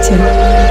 കാണിച്ചത്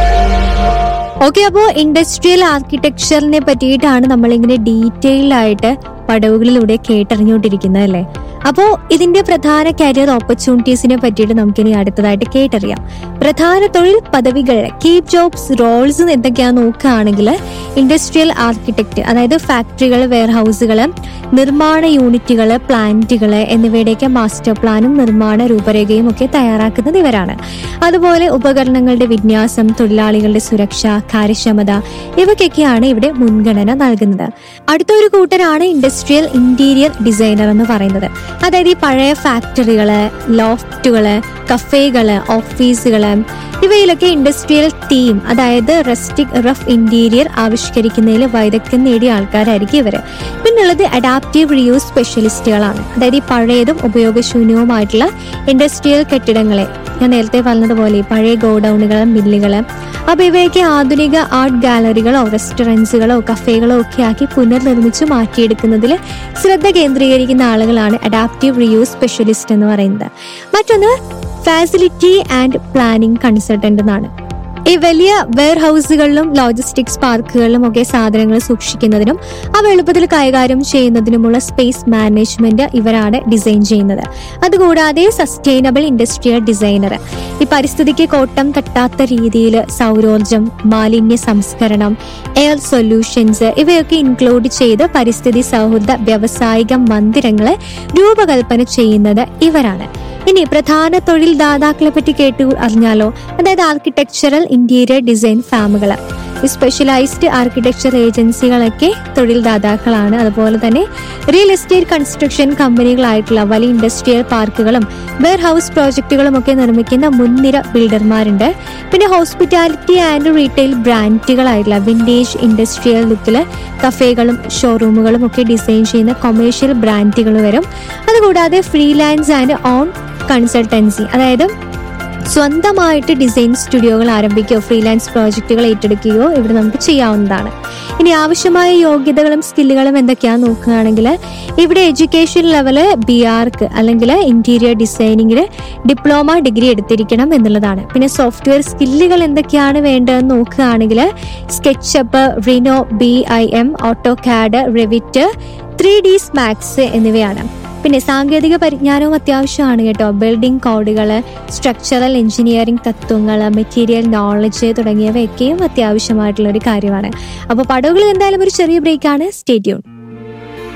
ഓക്കെ അപ്പോൾ ഇൻഡസ്ട്രിയൽ ആർക്കിടെക്ചറിനെ പറ്റിയിട്ടാണ് നമ്മളിങ്ങനെ ഡീറ്റെയിൽ ആയിട്ട് പടവുകളിലൂടെ കേട്ടറിഞ്ഞുകൊണ്ടിരിക്കുന്നത് അല്ലേ അപ്പോൾ ഇതിന്റെ പ്രധാന കരിയർ ഓപ്പർച്യൂണിറ്റീസിനെ പറ്റിയിട്ട് നമുക്കിനി അടുത്തതായിട്ട് കേട്ടറിയാം പ്രധാന തൊഴിൽ പദവികൾ കീപ് ജോബ്സ് റോൾസ് എന്തൊക്കെയാന്ന് നോക്കുകയാണെങ്കിൽ ഇൻഡസ്ട്രിയൽ ആർക്കിടെക്ട് അതായത് ഫാക്ടറികൾ വെയർഹൗസുകൾ നിർമ്മാണ യൂണിറ്റുകൾ പ്ലാന്റുകൾ എന്നിവയുടെയൊക്കെ മാസ്റ്റർ പ്ലാനും നിർമ്മാണ രൂപരേഖയും ഒക്കെ തയ്യാറാക്കുന്നത് ഇവരാണ് അതുപോലെ ഉപകരണങ്ങളുടെ വിന്യാസം തൊഴിലാളികളുടെ സുരക്ഷ കാര്യക്ഷമത ഇവയ്ക്കൊക്കെയാണ് ഇവിടെ മുൻഗണന നൽകുന്നത് അടുത്തൊരു കൂട്ടരാണ് ഇൻഡസ്ട്രിയൽ ഇന്റീരിയർ ഡിസൈനർ എന്ന് പറയുന്നത് അതായത് ഈ പഴയ ഫാക്ടറികള് ലോഫ്റ്റുകള് കഫേകള് ഓഫീസുകള് ഇവയിലൊക്കെ ഇൻഡസ്ട്രിയൽ തീം അതായത് റെസ്റ്റിക് റഫ് ഇന്റീരിയർ ആവിഷ്കരിക്കുന്നതിൽ വൈദഗ്ധ്യം നേടിയ ആൾക്കാരായിരിക്കും ഇവര് പിന്നുള്ളത് അഡാപ്റ്റീവ് റിയൂസ് സ്പെഷ്യലിസ്റ്റുകളാണ് അതായത് ഈ പഴയതും ഉപയോഗശൂന്യവുമായിട്ടുള്ള ഇൻഡസ്ട്രിയൽ കെട്ടിടങ്ങളെ ഞാൻ നേരത്തെ പറഞ്ഞതുപോലെ ഈ പഴയ ഗോഡൌണുകൾ മില്ലുകൾ അപ്പൊ ഇവയൊക്കെ ആധുനിക ആർട്ട് ഗാലറികളോ റെസ്റ്റോറൻറ്റ്സുകളോ കഫേകളോ ഒക്കെ ആക്കി പുനർനിർമ്മിച്ച് മാറ്റിയെടുക്കുന്നതിൽ ശ്രദ്ധ കേന്ദ്രീകരിക്കുന്ന ആളുകളാണ് അഡാപ്റ്റീവ് റിയൂസ് സ്പെഷ്യലിസ്റ്റ് എന്ന് പറയുന്നത് മറ്റൊന്ന് ഫാസിലിറ്റി ആൻഡ് പ്ലാനിംഗ് കൺസൾട്ടന്റ് എന്നാണ് ഈ വലിയ വെയർ ഹൗസുകളിലും ലോജിസ്റ്റിക്സ് പാർക്കുകളിലും ഒക്കെ സാധനങ്ങൾ സൂക്ഷിക്കുന്നതിനും അവ എളുപ്പത്തിൽ കൈകാര്യം ചെയ്യുന്നതിനുമുള്ള സ്പേസ് മാനേജ്മെന്റ് ഇവരാണ് ഡിസൈൻ ചെയ്യുന്നത് അതുകൂടാതെ സസ്റ്റൈനബിൾ ഇൻഡസ്ട്രിയൽ ഡിസൈനർ ഈ പരിസ്ഥിതിക്ക് കോട്ടം തട്ടാത്ത രീതിയിൽ സൗരോർജം മാലിന്യ സംസ്കരണം എയർ സൊല്യൂഷൻസ് ഇവയൊക്കെ ഇൻക്ലൂഡ് ചെയ്ത് പരിസ്ഥിതി സൗഹൃദ വ്യാവസായിക മന്ദിരങ്ങളെ രൂപകൽപ്പന ചെയ്യുന്നത് ഇവരാണ് ഇനി പ്രധാന തൊഴിൽ ദാതാക്കളെ പറ്റി കേട്ടു അറിഞ്ഞാലോ അതായത് ആർക്കിടെക്ചറൽ ഇന്റീരിയർ ഡിസൈൻ ഫാമുകൾ സ്പെഷ്യലൈസ്ഡ് ആർക്കിടെക്ചർ ഏജൻസികളൊക്കെ തൊഴിൽ ദാതാക്കളാണ് അതുപോലെ തന്നെ റിയൽ എസ്റ്റേറ്റ് കൺസ്ട്രക്ഷൻ കമ്പനികളായിട്ടുള്ള വലിയ ഇൻഡസ്ട്രിയൽ പാർക്കുകളും വെയർ ഹൗസ് പ്രോജക്റ്റുകളും ഒക്കെ നിർമ്മിക്കുന്ന മുൻനിര ബിൽഡർമാരുണ്ട് പിന്നെ ഹോസ്പിറ്റാലിറ്റി ആൻഡ് റീറ്റെയിൽ ബ്രാൻഡുകളായിട്ടുള്ള വിൻറ്റേജ് ഇൻഡസ്ട്രിയൽ ലുക്കിൽ കഫേകളും ഷോറൂമുകളും ഒക്കെ ഡിസൈൻ ചെയ്യുന്ന കൊമേഴ്ഷ്യൽ ബ്രാൻഡുകൾ വരും അതുകൂടാതെ ഫ്രീലാൻസ് ആൻഡ് ഓൺ കൺസൾട്ടൻസി അതായത് സ്വന്തമായിട്ട് ഡിസൈൻ സ്റ്റുഡിയോകൾ ആരംഭിക്കുകയോ ഫ്രീലാൻസ് പ്രോജക്റ്റുകൾ ഏറ്റെടുക്കുകയോ ഇവിടെ നമുക്ക് ചെയ്യാവുന്നതാണ് ഇനി ആവശ്യമായ യോഗ്യതകളും സ്കില്ലുകളും എന്തൊക്കെയാണെന്ന് നോക്കുകയാണെങ്കിൽ ഇവിടെ എഡ്യൂക്കേഷൻ ലെവല് ബി ആർക്ക് അല്ലെങ്കിൽ ഇന്റീരിയർ ഡിസൈനിങ്ങിൽ ഡിപ്ലോമ ഡിഗ്രി എടുത്തിരിക്കണം എന്നുള്ളതാണ് പിന്നെ സോഫ്റ്റ്വെയർ സ്കില്ലുകൾ എന്തൊക്കെയാണ് വേണ്ടതെന്ന് നോക്കുകയാണെങ്കിൽ SketchUp Rhino B I M AutoCAD Revit three Ds max എന്നിവയാണ് പിന്നെ സാങ്കേതിക പരിജ്ഞാനവും അത്യാവശ്യമാണ് കേട്ടോ ബിൽഡിംഗ് കോഡുകൾ സ്ട്രക്ചറൽ എഞ്ചിനീയറിംഗ് തത്വങ്ങൾ മെറ്റീരിയൽ നോളജ് തുടങ്ങിയവയൊക്കെയും അത്യാവശ്യമായിട്ടുള്ള ഒരു കാര്യമാണ് അപ്പോൾ പടവുകൾ എന്തായാലും ഒരു ചെറിയ ബ്രേക്കാണ് സ്റ്റേറ്റ്യൂൺ